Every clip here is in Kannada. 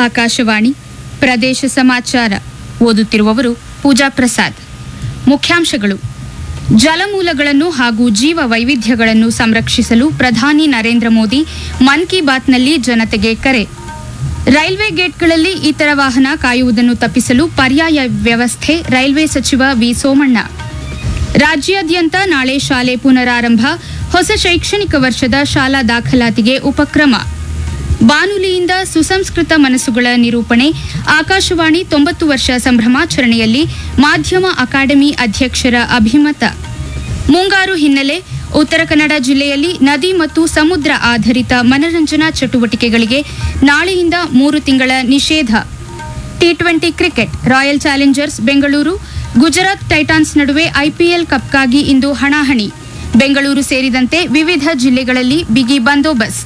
ಆಕಾಶವಾಣಿ ಪ್ರದೇಶ ಸಮಾಚಾರ ಓದುತ್ತಿರುವವರು ಪೂಜಾ ಪ್ರಸಾದ್ ಮುಖ್ಯಾಂಶಗಳು ಜಲಮೂಲಗಳನ್ನು ಹಾಗೂ ಜೀವ ವೈವಿಧ್ಯಗಳನ್ನು ಸಂರಕ್ಷಿಸಲು ಪ್ರಧಾನಿ ನರೇಂದ್ರ ಮೋದಿ ಮನ್ ಕಿ ಬಾತ್ನಲ್ಲಿ ಜನತೆಗೆ ಕರೆ ರೈಲ್ವೆ ಗೇಟ್ಗಳಲ್ಲಿ ಇತರ ವಾಹನ ಕಾಯುವುದನ್ನು ತಪ್ಪಿಸಲು ಪರ್ಯಾಯ ವ್ಯವಸ್ಥೆ ರೈಲ್ವೆ ಸಚಿವ ವಿ ಸೋಮಣ್ಣ ರಾಜ್ಯಾದ್ಯಂತ ನಾಳೆ ಶಾಲೆ ಪುನರಾರಂಭ ಹೊಸ ಶೈಕ್ಷಣಿಕ ವರ್ಷದ ಶಾಲಾ ದಾಖಲಾತಿಗೆ ಉಪಕ್ರಮ ಬಾನುಲಿಯಿಂದ ಸುಸಂಸ್ಕೃತ ಮನಸ್ಸುಗಳ ನಿರೂಪಣೆ ಆಕಾಶವಾಣಿ ತೊಂಬತ್ತು ವರ್ಷ ಸಂಭ್ರಮಾಚರಣೆಯಲ್ಲಿ ಮಾಧ್ಯಮ ಅಕಾಡೆಮಿ ಅಧ್ಯಕ್ಷರ ಅಭಿಮತ ಮುಂಗಾರು ಹಿನ್ನೆಲೆ ಉತ್ತರ ಕನ್ನಡ ಜಿಲ್ಲೆಯಲ್ಲಿ ನದಿ ಮತ್ತು ಸಮುದ್ರ ಆಧಾರಿತ ಮನರಂಜನಾ ಚಟುವಟಿಕೆಗಳಿಗೆ ನಾಳೆಯಿಂದ ಮೂರು ತಿಂಗಳ ನಿಷೇಧ T twenty cricket royal challengers Bengaluru Gujarat titans ನಡುವೆ ಐಪಿಎಲ್ ಕಪ್ಗಾಗಿ ಇಂದು ಹಣಾಹಣಿ ಬೆಂಗಳೂರು ಸೇರಿದಂತೆ ವಿವಿಧ ಜಿಲ್ಲೆಗಳಲ್ಲಿ ಬಿಗಿ ಬಂದೋಬಸ್ತ್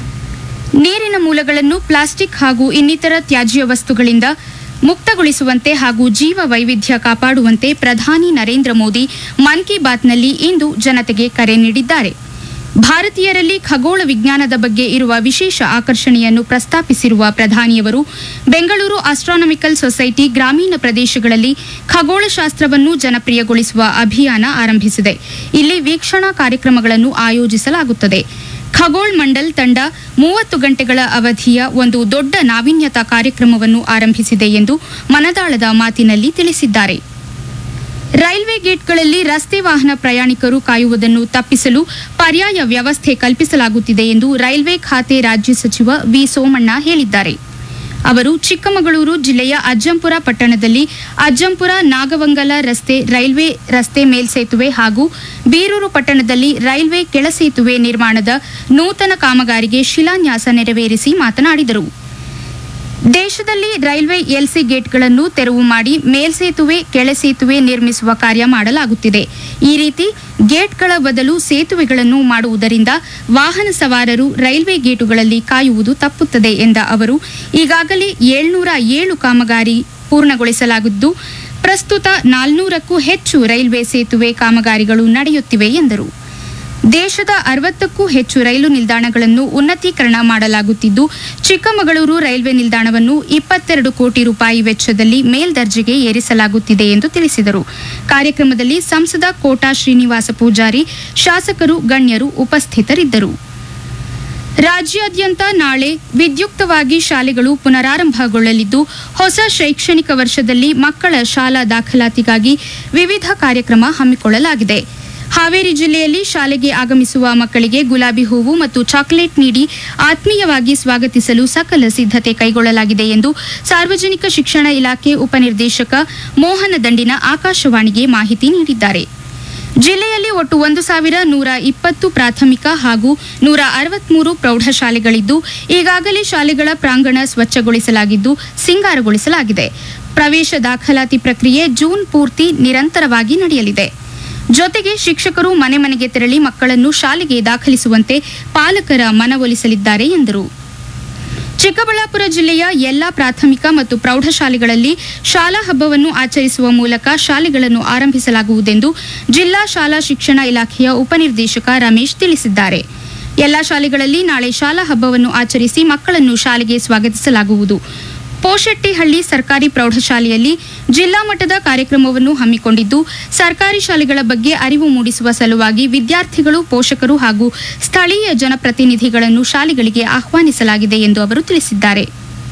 ನೀರಿನ ಮೂಲಗಳನ್ನು ಪ್ಲಾಸ್ಟಿಕ್ ಹಾಗೂ ಇನ್ನಿತರ ತ್ಯಾಜ್ಯ ವಸ್ತುಗಳಿಂದ ಮುಕ್ತಗೊಳಿಸುವಂತೆ ಹಾಗೂ ಜೀವ ವೈವಿಧ್ಯ ಕಾಪಾಡುವಂತೆ ಪ್ರಧಾನಿ ನರೇಂದ್ರ ಮೋದಿ ಮನ್ ಕಿ ಬಾತ್ನಲ್ಲಿ ಇಂದು ಜನತೆಗೆ ಕರೆ ನೀಡಿದ್ದಾರೆ ಭಾರತೀಯರಲ್ಲಿ ಖಗೋಳ ವಿಜ್ಞಾನದ ಬಗ್ಗೆ ಇರುವ ವಿಶೇಷ ಆಕರ್ಷಣೆಯನ್ನು ಪ್ರಸ್ತಾಪಿಸಿರುವ ಪ್ರಧಾನಿಯವರು ಬೆಂಗಳೂರು ಆಸ್ಟ್ರಾನಮಿಕಲ್ ಸೊಸೈಟಿ ಗ್ರಾಮೀಣ ಪ್ರದೇಶಗಳಲ್ಲಿ ಖಗೋಳಶಾಸ್ತ್ರವನ್ನು ಜನಪ್ರಿಯಗೊಳಿಸುವ ಅಭಿಯಾನ ಆರಂಭಿಸಿದೆ ಇಲ್ಲಿ ವೀಕ್ಷಣಾ ಕಾರ್ಯಕ್ರಮಗಳನ್ನು ಆಯೋಜಿಸಲಾಗುತ್ತದೆ ಖಗೋಳ್ ಮಂಡಲ್ ತಂಡ ಮೂವತ್ತು ಗಂಟೆಗಳ ಅವಧಿಯ ಒಂದು ದೊಡ್ಡ ನಾವೀನ್ಯತಾ ಕಾರ್ಯಕ್ರಮವನ್ನು ಆರಂಭಿಸಿದೆ ಎಂದು ಮನದಾಳದ ಮಾತಿನಲ್ಲಿ ತಿಳಿಸಿದ್ದಾರೆ ರೈಲ್ವೆ ಗೇಟ್ಗಳಲ್ಲಿ ರಸ್ತೆ ವಾಹನ ಪ್ರಯಾಣಿಕರು ಕಾಯುವುದನ್ನು ತಪ್ಪಿಸಲು ಪರ್ಯಾಯ ವ್ಯವಸ್ಥೆ ಕಲ್ಪಿಸಲಾಗುತ್ತಿದೆ ಎಂದು ರೈಲ್ವೆ ಖಾತೆ ರಾಜ್ಯ ಸಚಿವ ವಿ ಸೋಮಣ್ಣ ಹೇಳಿದ್ದಾರೆ ಅವರು ಚಿಕ್ಕಮಗಳೂರು ಜಿಲ್ಲೆಯ ಅಜ್ಜಂಪುರ ಪಟ್ಟಣದಲ್ಲಿ ಅಜ್ಜಂಪುರ ನಾಗವಂಗಲ ರಸ್ತೆ ರೈಲ್ವೆ ರಸ್ತೆ ಮೇಲ್ಸೇತುವೆ ಹಾಗೂ ಬೀರೂರು ಪಟ್ಟಣದಲ್ಲಿ ರೈಲ್ವೆ ಕೆಳಸೇತುವೆ ನಿರ್ಮಾಣದ ನೂತನ ಕಾಮಗಾರಿಗೆ ಶಿಲಾನ್ಯಾಸ ನೆರವೇರಿಸಿ ಮಾತನಾಡಿದರು ದೇಶದಲ್ಲಿ ರೈಲ್ವೆ ಎಲ್ಸಿ ಗೇಟ್ಗಳನ್ನು ತೆರವು ಮಾಡಿ ಮೇಲ್ಸೇತುವೆ ಕೆಳಸೇತುವೆ ನಿರ್ಮಿಸುವ ಕಾರ್ಯ ಮಾಡಲಾಗುತ್ತಿದೆ ಈ ರೀತಿ ಗೇಟ್ಗಳ ಬದಲು ಸೇತುವೆಗಳನ್ನು ಮಾಡುವುದರಿಂದ ವಾಹನ ಸವಾರರು ರೈಲ್ವೆ ಗೇಟುಗಳಲ್ಲಿ ಕಾಯುವುದು ತಪ್ಪುತ್ತದೆ ಎಂದ ಅವರು ಈಗಾಗಲೇ ಏಳ್ನೂರ ಏಳು ಕಾಮಗಾರಿ ಪೂರ್ಣಗೊಳಿಸಲಾಗಿದ್ದು ಪ್ರಸ್ತುತ ನಾಲ್ನೂರಕ್ಕೂ ಹೆಚ್ಚು ರೈಲ್ವೆ ಸೇತುವೆ ಕಾಮಗಾರಿಗಳು ನಡೆಯುತ್ತಿವೆ ಎಂದರು ದೇಶದ ಅರವತ್ತಕ್ಕೂ ಹೆಚ್ಚು ರೈಲು ನಿಲ್ದಾಣಗಳನ್ನು ಉನ್ನತೀಕರಣ ಮಾಡಲಾಗುತ್ತಿದ್ದು ಚಿಕ್ಕಮಗಳೂರು ರೈಲ್ವೆ ನಿಲ್ದಾಣವನ್ನು ಇಪ್ಪತ್ತೆರಡು ಕೋಟಿ ರೂಪಾಯಿ ವೆಚ್ಚದಲ್ಲಿ ಮೇಲ್ದರ್ಜೆಗೆ ಏರಿಸಲಾಗುತ್ತಿದೆ ಎಂದು ತಿಳಿಸಿದರು ಕಾರ್ಯಕ್ರಮದಲ್ಲಿ ಸಂಸದ ಕೋಟಾ ಶ್ರೀನಿವಾಸ ಪೂಜಾರಿ ಶಾಸಕರು ಗಣ್ಯರು ಉಪಸ್ಥಿತರಿದ್ದರು ರಾಜ್ಯಾದ್ಯಂತ ನಾಳೆ ವಿದ್ಯುಕ್ತವಾಗಿ ಶಾಲೆಗಳು ಪುನರಾರಂಭಗೊಳ್ಳಲಿದ್ದು ಹೊಸ ಶೈಕ್ಷಣಿಕ ವರ್ಷದಲ್ಲಿ ಮಕ್ಕಳ ಶಾಲಾ ದಾಖಲಾತಿಗಾಗಿ ವಿವಿಧ ಕಾರ್ಯಕ್ರಮ ಹಮ್ಮಿಕೊಳ್ಳಲಾಗಿದೆ ಹಾವೇರಿ ಜಿಲ್ಲೆಯಲ್ಲಿ ಶಾಲೆಗೆ ಆಗಮಿಸುವ ಮಕ್ಕಳಿಗೆ ಗುಲಾಬಿ ಹೂವು ಮತ್ತು ಚಾಕೊಲೇಟ್ ನೀಡಿ ಆತ್ಮೀಯವಾಗಿ ಸ್ವಾಗತಿಸಲು ಸಕಲ ಸಿದ್ಧತೆ ಕೈಗೊಳ್ಳಲಾಗಿದೆ ಎಂದು ಸಾರ್ವಜನಿಕ ಶಿಕ್ಷಣ ಇಲಾಖೆ ಉಪನಿರ್ದೇಶಕ ಮೋಹನ ದಂಡಿನ ಆಕಾಶವಾಣಿಗೆ ಮಾಹಿತಿ ನೀಡಿದ್ದಾರೆ ಜಿಲ್ಲೆಯಲ್ಲಿ ಒಟ್ಟು ಒಂದು ಸಾವಿರ ನೂರ ಇಪ್ಪತ್ತು ಪ್ರಾಥಮಿಕ ಹಾಗೂ ನೂರ ಅರವತ್ಮೂರು ಪ್ರೌಢಶಾಲೆಗಳಿದ್ದು ಈಗಾಗಲೇ ಶಾಲೆಗಳ ಪ್ರಾಂಗಣ ಸ್ವಚ್ಛಗೊಳಿಸಲಾಗಿದ್ದು ಸಿಂಗಾರಗೊಳಿಸಲಾಗಿದೆ ಪ್ರವೇಶ ದಾಖಲಾತಿ ಪ್ರಕ್ರಿಯೆ ಜೂನ್ ಪೂರ್ತಿ ನಿರಂತರವಾಗಿ ನಡೆಯಲಿದೆ ಜೊತೆಗೆ ಶಿಕ್ಷಕರು ಮನೆ ಮನೆಗೆ ತೆರಳಿ ಮಕ್ಕಳನ್ನು ಶಾಲೆಗೆ ದಾಖಲಿಸುವಂತೆ ಪಾಲಕರ ಮನವೊಲಿಸಲಿದ್ದಾರೆ ಎಂದರು ಚಿಕ್ಕಬಳ್ಳಾಪುರ ಜಿಲ್ಲೆಯ ಎಲ್ಲಾ ಪ್ರಾಥಮಿಕ ಮತ್ತು ಪ್ರೌಢಶಾಲೆಗಳಲ್ಲಿ ಶಾಲಾ ಹಬ್ಬವನ್ನು ಆಚರಿಸುವ ಮೂಲಕ ಶಾಲೆಗಳನ್ನು ಆರಂಭಿಸಲಾಗುವುದೆಂದು ಜಿಲ್ಲಾ ಶಾಲಾ ಶಿಕ್ಷಣ ಇಲಾಖೆಯ ಉಪನಿರ್ದೇಶಕ ರಮೇಶ್ ತಿಳಿಸಿದ್ದಾರೆ ಎಲ್ಲಾ ಶಾಲೆಗಳಲ್ಲಿ ನಾಳೆ ಶಾಲಾ ಹಬ್ಬವನ್ನು ಆಚರಿಸಿ ಮಕ್ಕಳನ್ನು ಶಾಲೆಗೆ ಸ್ವಾಗತಿಸಲಾಗುವುದು ಪೋಶೆಟ್ಟಿಹಳ್ಳಿ ಸರ್ಕಾರಿ ಪ್ರೌಢಶಾಲೆಯಲ್ಲಿ ಜಿಲ್ಲಾ ಮಟ್ಟದ ಕಾರ್ಯಕ್ರಮವನ್ನು ಹಮ್ಮಿಕೊಂಡಿದ್ದು ಸರ್ಕಾರಿ ಶಾಲೆಗಳ ಬಗ್ಗೆ ಅರಿವು ಮೂಡಿಸುವ ಸಲುವಾಗಿ ವಿದ್ಯಾರ್ಥಿಗಳು ಪೋಷಕರು ಹಾಗೂ ಸ್ಥಳೀಯ ಜನಪ್ರತಿನಿಧಿಗಳನ್ನು ಶಾಲೆಗಳಿಗೆ ಆಹ್ವಾನಿಸಲಾಗಿದೆ ಎಂದು ಅವರು ತಿಳಿಸಿದ್ದಾರೆ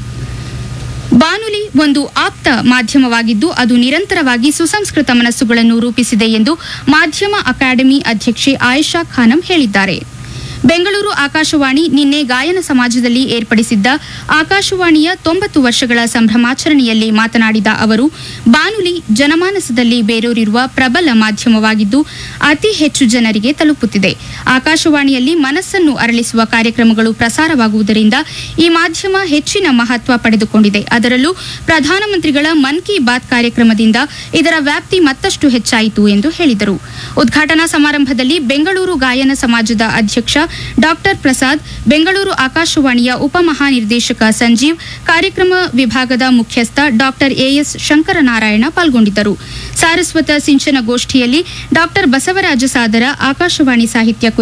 ಬಾನುಲಿ ಒಂದು ಆಪ್ತ ಮಾಧ್ಯಮವಾಗಿದ್ದು ಅದು ನಿರಂತರವಾಗಿ ಸುಸಂಸ್ಕೃತ ಮನಸ್ಸುಗಳನ್ನು ರೂಪಿಸಿದೆ ಎಂದು ಮಾಧ್ಯಮ ಅಕಾಡೆಮಿ ಅಧ್ಯಕ್ಷೆ ಆಯೇಷಾ ಖಾನಂ ಹೇಳಿದ್ದಾರೆ ಬೆಂಗಳೂರು ಆಕಾಶವಾಣಿ ನಿನ್ನೆ ಗಾಯನ ಸಮಾಜದಲ್ಲಿ ಏರ್ಪಡಿಸಿದ್ದ ಆಕಾಶವಾಣಿಯ ತೊಂಬತ್ತು ವರ್ಷಗಳ ಸಂಭ್ರಮಾಚರಣೆಯಲ್ಲಿ ಮಾತನಾಡಿದ ಅವರು ಬಾನುಲಿ ಜನಮಾನಸದಲ್ಲಿ ಬೇರೂರಿರುವ ಪ್ರಬಲ ಮಾಧ್ಯಮವಾಗಿದ್ದು ಅತಿ ಹೆಚ್ಚು ಜನರಿಗೆ ತಲುಪುತ್ತಿದೆ ಆಕಾಶವಾಣಿಯಲ್ಲಿ ಮನಸ್ಸನ್ನು ಅರಳಿಸುವ ಕಾರ್ಯಕ್ರಮಗಳು ಪ್ರಸಾರವಾಗುವುದರಿಂದ ಈ ಮಾಧ್ಯಮ ಹೆಚ್ಚಿನ ಮಹತ್ವ ಪಡೆದುಕೊಂಡಿದೆ ಅದರಲ್ಲೂ ಪ್ರಧಾನಮಂತ್ರಿಗಳ ಮನ್ ಕಿ ಬಾತ್ ಕಾರ್ಯಕ್ರಮದಿಂದ ಇದರ ವ್ಯಾಪ್ತಿ ಮತ್ತಷ್ಟು ಹೆಚ್ಚಾಯಿತು ಎಂದು ಹೇಳಿದರು ಉದ್ಘಾಟನಾ ಸಮಾರಂಭದಲ್ಲಿ ಬೆಂಗಳೂರು ಗಾಯನ ಸಮಾಜದ ಅಧ್ಯಕ್ಷ ಡಾಕ್ಟರ್ ಪ್ರಸಾದ್ ಬೆಂಗಳೂರು ಆಕಾಶವಾಣಿಯ ಉಪಮಹಾನಿರ್ದೇಶಕ ಸಂಜೀವ್ ಕಾರ್ಯಕ್ರಮ ವಿಭಾಗದ ಮುಖ್ಯಸ್ಥ ಡಾಕ್ಟರ್ ಎಎಸ್ ಶಂಕರನಾರಾಯಣ ಪಾಲ್ಗೊಂಡಿದ್ದರು ಸಾರಸ್ವತ ಸಿಂಚನ ಗೋಷ್ಠಿಯಲ್ಲಿ ಡಾಕ್ಟರ್ ಬಸವರಾಜ ಸಾದರ ಆಕಾಶವಾಣಿ ಸಾಹಿತ್ಯ